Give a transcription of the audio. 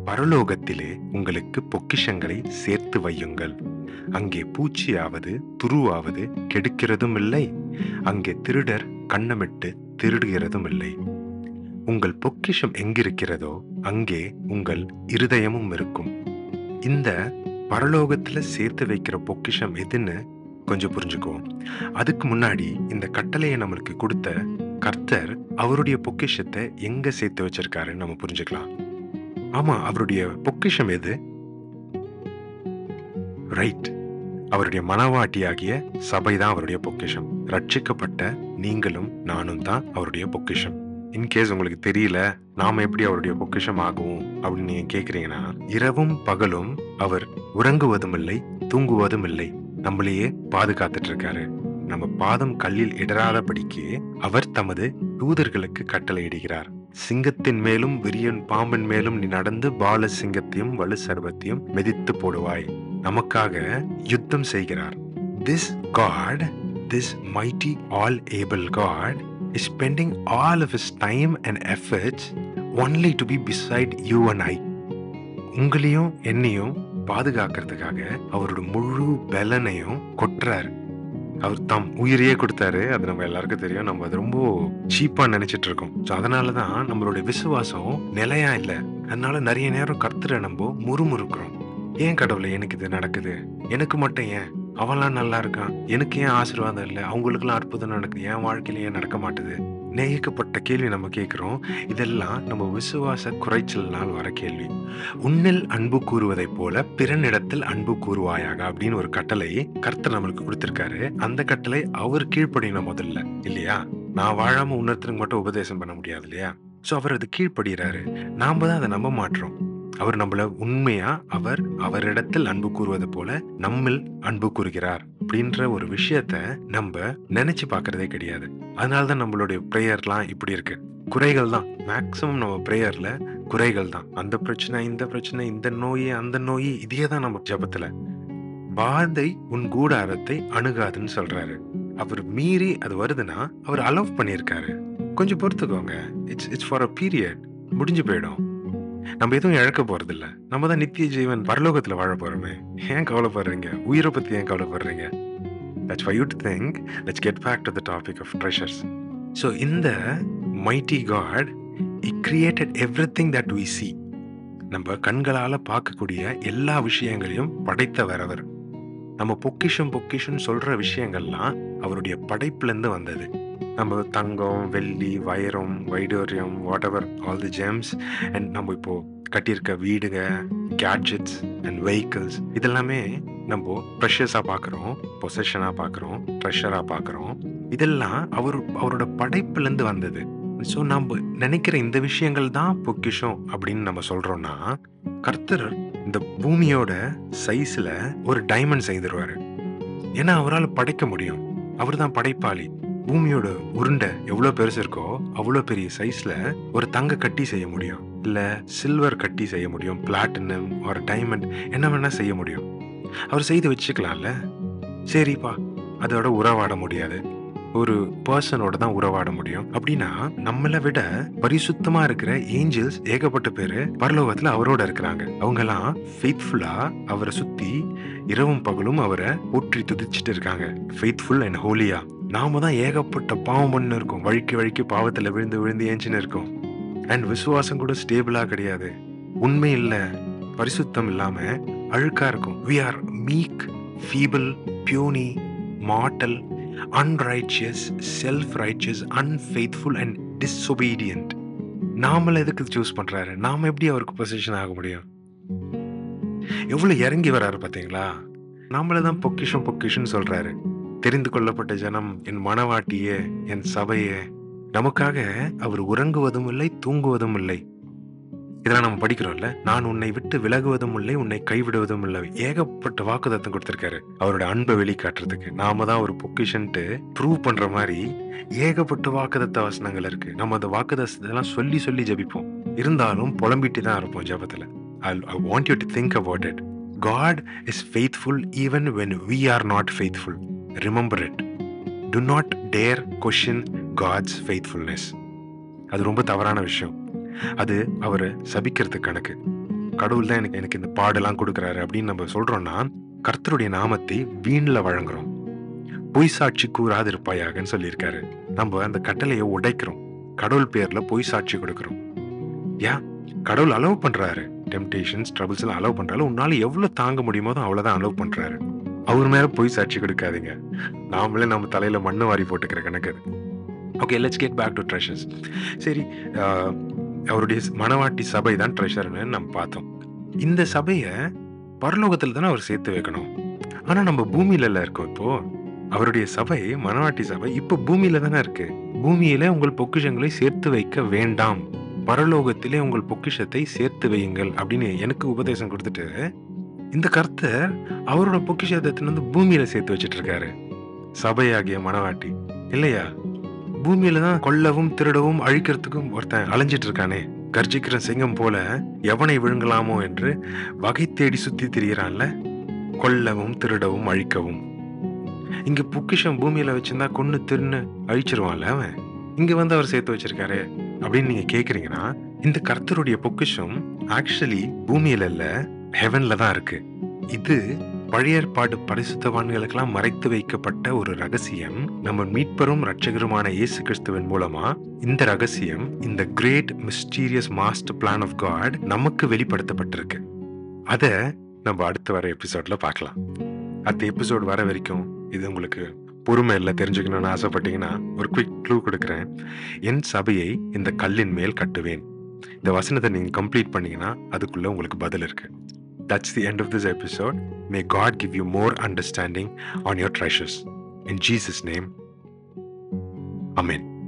பரலோகத்திலே உங்களுக்கு பொக்கிஷங்களை சேர்த்து வையுங்கள் அங்கே பூச்சியாவது துருவாவது கெடுக்கிறதும் இல்லை அங்கே திருடர் கண்ணமிட்டு திருடுகிறதும் இல்லை உங்கள் பொக்கிஷம் எங்கிருக்கிறதோ அங்கே உங்கள் இருதயமும் இருக்கும் இந்த பரலோகத்துல சேர்த்து வைக்கிற பொக்கிஷம் எதுன்னு கொஞ்சம் புரிஞ்சுக்குவோம் அதுக்கு முன்னாடி இந்த கட்டளையை நம்மளுக்கு கொடுத்த கர்த்தர் அவருடைய பொக்கிஷத்தை எங்க சேர்த்து வச்சிருக்காருன்னு நம்ம புரிஞ்சுக்கலாம் ஆமா அவருடைய பொக்கிஷம் எது ரைட் அவருடைய மனவாட்டியாகிய சபை தான் அவருடைய பொக்கிஷம் ரட்சிக்கப்பட்ட நீங்களும் நானும் தான் அவருடைய பொக்கிஷம் இன்கேஸ் உங்களுக்கு தெரியல நாம எப்படி அவருடைய பொக்கிஷம் ஆகுவோம் அப்படின்னு நீங்க கேக்குறீங்கன்னா இரவும் பகலும் அவர் உறங்குவதும் இல்லை தூங்குவதும் இல்லை நம்மளையே பாதுகாத்துட்டு இருக்காரு நம்ம பாதம் கல்லில் இடராதபடிக்கு அவர் தமது தூதர்களுக்கு கட்டளையிடுகிறார் சிங்கத்தின் மேலும் விரியன் பாம்பின் மேலும் நீ நடந்து பால சிங்கத்தையும் வலு சர்வத்தையும் மிதித்து போடுவாய் நமக்காக யுத்தம் செய்கிறார் this god this mighty all able god is spending all of his time and efforts only to be beside you and I. உங்களையும் என்னையும் பாதுகாக்கிறதுக்காக அவரோட முழு பலனையும் கொட்டுறாரு அவர் தம் உயிரையே கொடுத்தாரு அது நம்ம எல்லாருக்கும் தெரியும் நம்ம அது ரொம்ப சீப்பா நினைச்சிட்டு இருக்கோம் ஸோ அதனால தான் நம்மளுடைய விசுவாசம் நிலையா இல்லை அதனால நிறைய நேரம் கர்த்தரை நம்ம முறுமுறுக்கிறோம் ஏன் கடவுளை எனக்கு இது நடக்குது எனக்கு மட்டும் ஏன் அவன்லாம் நல்லா இருக்கான் எனக்கு ஏன் ஆசீர்வாதம் இல்லை அவங்களுக்குலாம் அற்புதம் நடக்குது என் வாழ்க்கையில ஏன் நடக்க மாட்டுது நேயக்கப்பட்ட கேள்வி நம்ம கேட்குறோம் இதெல்லாம் நம்ம விசுவாச குறைச்சல்னால் வர கேள்வி உன்னில் அன்பு கூறுவதைப் போல பிறனிடத்தில் அன்பு கூறுவாயாக அப்படின்னு ஒரு கட்டளை கர்த்தர் நம்மளுக்கு கொடுத்திருக்காரு அந்த கட்டளை அவர் கீழ்ப்படியணும் முதல்ல இல்லையா நான் வாழாம இன்னொருத்தருக்கு மட்டும் உபதேசம் பண்ண முடியாது இல்லையா சோ அவர் அது கீழ்ப்படுகிறாரு நாம தான் அதை நம்ப மாட்டோம் அவர் நம்மள உண்மையா அவர் அவரிடத்தில் அன்பு கூறுவது போல நம்மில் அன்பு கூறுகிறார் அப்படின்ற ஒரு விஷயத்த நம்ம நினைச்சு பார்க்கறதே கிடையாது அதனாலதான் நம்மளுடைய ப்ரேயர்லாம் இப்படி இருக்கு குறைகள் தான் மேக்சிமம் நம்ம ப்ரேயர்ல குறைகள் தான் அந்த பிரச்சனை இந்த பிரச்சனை இந்த நோய் அந்த நோய் இதே தான் நம்ம ஜபத்துல வாதை உன் கூடாரத்தை அணுகாதுன்னு சொல்றாரு அவர் மீறி அது வருதுன்னா அவர் அலோவ் பண்ணியிருக்காரு கொஞ்சம் பொறுத்துக்கோங்க it's it's for a period முடிஞ்சு போயிடும் நம்ம எதுவும் இழக்க போறது இல்ல நம்ம தான் நித்திய ஜீவன் பரலோகத்துல வாழ போறோமே ஏன் கவலைப்படுறீங்க உயிரை பத்தி ஏன் கவலைப்படுறீங்க That's why you'd think, let's get back to the topic of treasures. So, in the mighty God, He created everything that we see. நம்ம கண்களால பார்க்கக்கூடிய எல்லா விஷயங்களையும் படைத்தவர் அவர் நம்ம பொக்கிஷம் பொக்கிஷம் சொல்ற விஷயங்கள்லாம் அவருடைய படைப்புல இருந்து வந்தது நம்ம தங்கம் வெள்ளி வைரம் வைடோரியம் whatever all the gems and நம்ம இப்போ கட்டியிருக்க வீடுங்க கேட்ஜெட்ஸ் அண்ட் வெஹிக்கிள்ஸ் இதெல்லாமே நம்ம ப்ரெஷர்ஸாக பார்க்குறோம் பொசஷனாக பார்க்குறோம் ட்ரெஷராக பார்க்குறோம் இதெல்லாம் அவர் அவரோட படைப்புலேருந்து வந்தது ஸோ நம்ம நினைக்கிற இந்த விஷயங்கள் தான் பொக்கிஷம் அப்படின்னு நம்ம சொல்றோம்னா கர்த்தர் இந்த பூமியோட சைஸ்ல ஒரு டைமண்ட் செய்திருவாரு ஏன்னா அவரால் படைக்க முடியும் அவர் தான் படைப்பாளி பூமியோட உருண்டை எவ்வளோ பெருசு இருக்கோ அவ்வளோ பெரிய சைஸ்ல ஒரு தங்க கட்டி செய்ய முடியும் இல்ல சில்வர் கட்டி செய்ய முடியும் பிளாட்டினம் ஒரு டைமண்ட் என்ன வேணா செய்ய முடியும் அவர் செய்து வச்சுக்கலாம்ல சரிப்பா அதோட உறவாட முடியாது ஒரு பர்சனோட தான் உறவாட முடியும் அப்படின்னா நம்மளை விட பரிசுத்தமா இருக்கிற ஏஞ்சல்ஸ் ஏகப்பட்ட பேரு பரலோகத்துல அவரோட இருக்கிறாங்க அவங்க எல்லாம் ஃபெய்த்ஃபுல்லா அவரை சுத்தி இரவும் பகலும் அவரை போற்றி துதிச்சிட்டு இருக்காங்க ஃபெய்த்ஃபுல் அண்ட் ஹோலியா நாம தான் ஏகப்பட்ட பாவம் பண்ணு இருக்கோம் வழுக்கி வழுக்கி பாவத்துல விழுந்து விழுந்து ஏஞ்சின்னு இருக்கோம் அண்ட் விசுவாசம் கூட ஸ்டேபிளா கிடையாது உண்மை இல்ல பரிசுத்தம் இல்லாம அழுக்கா இருக்கும் we are meek feeble puny mortal unrighteous self righteous unfaithful and disobedient நாமள எதுக்கு சூஸ் பண்றாரு நாம எப்படி அவருக்கு பொசிஷன் ஆக முடியும் எவ்வளவு இறங்கி வராரு பாத்தீங்களா நாமள தான் பொக்கிஷம் பொக்கிஷம் சொல்றாரு தெரிந்து கொள்ளப்பட்ட ஜனம் என் மனவாட்டியே என் சபையே நமக்காக அவர் உறங்குவதும் இல்லை தூங்குவதும் இல்லை இதெல்லாம் நம்ம படிக்கிறோம்ல நான் உன்னை விட்டு விலகுவதும் இல்லை உன்னை கைவிடுவதும் இல்லை ஏகப்பட்ட வாக்குதத்தம் கொடுத்திருக்காரு அவரோட அன்பை வெளிக்காட்டுறதுக்கு நாம தான் ஒரு பொக்கிஷன்ட்டு ப்ரூவ் பண்ற மாதிரி ஏகப்பட்ட வாக்குதத்த வசனங்கள் இருக்கு நம்ம அந்த வாக்குதத்தெல்லாம் சொல்லி சொல்லி ஜபிப்போம் இருந்தாலும் புலம்பிட்டு தான் இருப்போம் ஜபத்துல I I want you to think about it God is faithful even when we are not faithful remember it do not dare question God's faithfulness அது ரொம்ப தவறான விஷயம் அது அவரை சபிக்கிறதுக்கு கணக்கு கடவுள் தான் எனக்கு எனக்கு இந்த பாடெல்லாம் கொடுக்குறாரு அப்படின்னு நம்ம சொல்றோம்னா கர்த்தருடைய நாமத்தை வீண்ல வழங்குறோம் பொய் சாட்சி கூறாது இருப்பாயாகன்னு சொல்லியிருக்காரு நம்ம அந்த கட்டளையை உடைக்கிறோம் கடவுள் பேர்ல பொய் சாட்சி கொடுக்கிறோம் ஏன் கடவுள் அலோவ் பண்றாரு டெம்டேஷன்ஸ் ட்ரபிள்ஸ் எல்லாம் அலோவ் பண்றாரு உன்னால எவ்வளவு தாங்க முடியுமோ அவ்வளவுதான் அலோவ் பண்றாரு அவர் மேல பொய் சாட்சி கொடுக்காதீங்க நாமளே நம்ம தலையில மண்ணு வாரி போட்டுக்கிற கணக்கு அது okay let's get back to treasures சரி ஆஹ், அவருடைய மணவாட்டி சபை தான் ட்ரெஷர்னு நம்ம பார்த்தோம் இந்த சபையை பரலோகத்தில் தானே அவர் சேர்த்து வைக்கணும் ஆனா நம்ம பூமியில இல்ல இருக்கோம் இப்போ அவருடைய சபை மணவாட்டி சபை இப்போ பூமியில தானே இருக்கு பூமியில உங்கள் பொக்கிஷங்களை சேர்த்து வைக்க வேண்டாம் பரலோகத்திலே உங்கள் பொக்கிஷத்தை சேர்த்து வையுங்கள் அப்படின்னு எனக்கு உபதேசம் கொடுத்துட்டு இந்த கர்த்தர் அவரோட பொக்கிஷத்தை வந்து பூமியில சேர்த்து வச்சிட்டு இருக்காரு சபையாகிய மணவாட்டி இல்லையா பூமியில தான் கொல்லவும் திருடவும் அழிக்கிறதுக்கும் ஒருத்தன் அலைஞ்சிட்டு இருக்கானே கர்ஜிக்கிற சிங்கம் போல எவனை விழுங்கலாமோ என்று வகை தேடி சுத்தி திரியிறான்ல கொல்லவும் திருடவும் அழிக்கவும் இங்க பொக்கிஷம் பூமியில வச்சிருந்தா கொன்னு திருன்னு அழிச்சிருவான்ல அவன் இங்க வந்து அவர் சேர்த்து வச்சிருக்காரு அப்படின்னு நீங்க கேக்குறீங்கன்னா இந்த கர்த்தருடைய பொக்கிஷம் ஆக்சுவலி பூமியில இல்ல ஹெவன்ல தான் இருக்கு இது பழைய ஏற்பாடு பரிசுத்தவான்களுக்கெல்லாம் மறைத்து வைக்கப்பட்ட ஒரு ரகசியம் நம்ம மீட்பரும் ரட்சகருமான இயேசு கிறிஸ்துவின் மூலமா இந்த ரகசியம் இந்த great mysterious master plan of God நமக்கு வெளிப்படுத்தப்பட்டிருக்கு அத நம்ம அடுத்து வர எபிசோட்ல பார்க்கலாம் அடுத்த எபிசோட் வர வரைக்கும் இது உங்களுக்கு பொறுமை இல்லை தெரிஞ்சுக்கணும்னு ஆசைப்பட்டீங்கன்னா ஒரு குவிக் க்ளூ கொடுக்குறேன் என் சபையை இந்த கல்லின் மேல் கட்டுவேன் இந்த வசனத்தை நீங்க கம்ப்ளீட் பண்ணீங்கன்னா அதுக்குள்ள உங்களுக்கு பதில் இருக்கு That's the end of this episode. May God give you more understanding on your treasures. In Jesus' name, Amen.